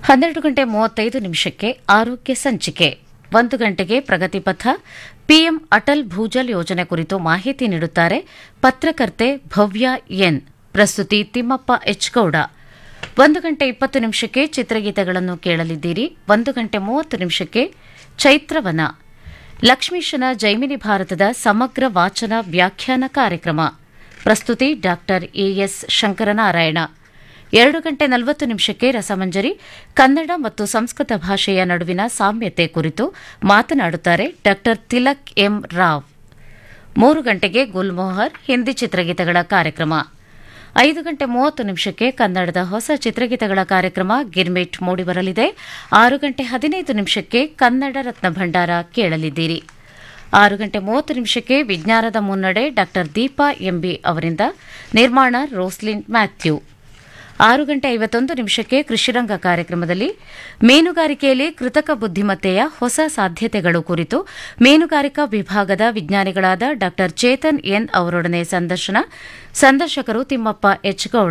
ಹನ್ನೆರಡು ಗಂಟೆ ಮೂವತ್ತೈದು ನಿಮಿಷಕ್ಕೆ ಆರೋಗ್ಯ ಸಂಚಿಕೆ ಒಂದು ಗಂಟೆಗೆ ಪ್ರಗತಿಪಥ ಪಿಎಂ ಅಟಲ್ ಭೂಜಲ್ ಯೋಜನೆ ಕುರಿತು ಮಾಹಿತಿ ನೀಡುತ್ತಾರೆ ಪತ್ರಕರ್ತೆ ಭವ್ಯ ಎನ್ ಪ್ರಸ್ತುತಿ ತಿಮ್ಮಪ್ಪ ಎಚ್ ಗೌಡ ಒಂದು ಗಂಟೆ ಇಪ್ಪತ್ತು ನಿಮಿಷಕ್ಕೆ ಚಿತ್ರಗೀತೆಗಳನ್ನು ಕೇಳಲಿದ್ದೀರಿ ಒಂದು ಗಂಟೆ ಮೂವತ್ತು ನಿಮಿಷಕ್ಕೆ ಚೈತ್ರವನ ಲಕ್ಷ್ಮೀಶನ ಜೈಮಿನಿ ಭಾರತದ ಸಮಗ್ರ ವಾಚನ ವ್ಯಾಖ್ಯಾನ ಕಾರ್ಯಕ್ರಮ ಪ್ರಸ್ತುತಿ ಡಾಕ್ಟರ್ ಎಎಸ್ ಶಂಕರನಾರಾಯಣ ಎರಡು ಗಂಟೆ ನಲವತ್ತು ನಿಮಿಷಕ್ಕೆ ರಸಮಂಜರಿ ಕನ್ನಡ ಮತ್ತು ಸಂಸ್ಕೃತ ಭಾಷೆಯ ನಡುವಿನ ಸಾಮ್ಯತೆ ಕುರಿತು ಮಾತನಾಡುತ್ತಾರೆ ಡಾಕ್ಟರ್ ತಿಲಕ್ ಎಂ ರಾವ್ ಮೂರು ಗಂಟೆಗೆ ಗುಲ್ಮೋಹರ್ ಹಿಂದಿ ಚಿತ್ರಗೀತೆಗಳ ಕಾರ್ಯಕ್ರಮ ಐದು ಗಂಟೆ ಮೂವತ್ತು ನಿಮಿಷಕ್ಕೆ ಕನ್ನಡದ ಹೊಸ ಚಿತ್ರಗೀತೆಗಳ ಕಾರ್ಯಕ್ರಮ ಗಿರ್ಮಿಟ್ ಮೂಡಿಬರಲಿದೆ ಆರು ಗಂಟೆ ಹದಿನೈದು ನಿಮಿಷಕ್ಕೆ ಕನ್ನಡ ರತ್ನ ಭಂಡಾರ ಕೇಳಲಿದ್ದೀರಿ ಆರು ಗಂಟೆ ಮೂವತ್ತು ನಿಮಿಷಕ್ಕೆ ವಿಜ್ಞಾನದ ಮುನ್ನಡೆ ಡಾಕ್ಟರ್ ದೀಪಾ ಎಂಬಿ ಅವರಿಂದ ನಿರ್ಮಾಣ ರೋಸ್ಲಿನ್ ಮ್ಯಾಥ್ಯೂ ಆರು ಗಂಟೆ ಐವತ್ತೊಂದು ನಿಮಿಷಕ್ಕೆ ಕೃಷಿರಂಗ ಕಾರ್ಯಕ್ರಮದಲ್ಲಿ ಮೀನುಗಾರಿಕೆಯಲ್ಲಿ ಕೃತಕ ಬುದ್ದಿಮತ್ತೆಯ ಹೊಸ ಸಾಧ್ಯತೆಗಳು ಕುರಿತು ಮೀನುಗಾರಿಕಾ ವಿಭಾಗದ ವಿಜ್ಞಾನಿಗಳಾದ ಡಾ ಚೇತನ್ ಎನ್ ಅವರೊಡನೆ ಸಂದರ್ಶನ ಸಂದರ್ಶಕರು ತಿಮ್ಮಪ್ಪ ಎಚ್ ಗೌಡ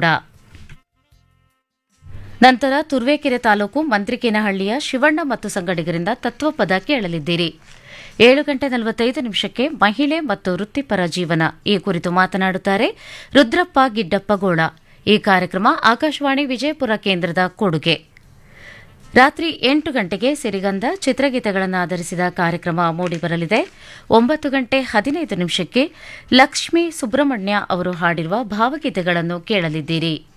ನಂತರ ತುರ್ವೇಕೆರೆ ತಾಲೂಕು ಮಂತ್ರಿಕೇನಹಳ್ಳಿಯ ಶಿವಣ್ಣ ಮತ್ತು ಸಂಗಡಿಗರಿಂದ ತತ್ವಪದ ಕೇಳಲಿದ್ದೀರಿ ಏಳು ಗಂಟೆ ನಲವತ್ತೈದು ನಿಮಿಷಕ್ಕೆ ಮಹಿಳೆ ಮತ್ತು ವೃತ್ತಿಪರ ಜೀವನ ಈ ಕುರಿತು ಮಾತನಾಡುತ್ತಾರೆ ರುದ್ರಪ್ಪ ಗಿಡ್ಡಪ್ಪಗೋಳ ಈ ಕಾರ್ಯಕ್ರಮ ಆಕಾಶವಾಣಿ ವಿಜಯಪುರ ಕೇಂದ್ರದ ಕೊಡುಗೆ ರಾತ್ರಿ ಎಂಟು ಗಂಟೆಗೆ ಸಿರಿಗಂಧ ಚಿತ್ರಗೀತೆಗಳನ್ನು ಆಧರಿಸಿದ ಕಾರ್ಯಕ್ರಮ ಮೂಡಿಬರಲಿದೆ ಒಂಬತ್ತು ಗಂಟೆ ಹದಿನೈದು ನಿಮಿಷಕ್ಕೆ ಲಕ್ಷ್ಮೀ ಸುಬ್ರಹ್ಮಣ್ಯ ಅವರು ಹಾಡಿರುವ ಭಾವಗೀತೆಗಳನ್ನು ಕೇಳಲಿದ್ದೀರಿ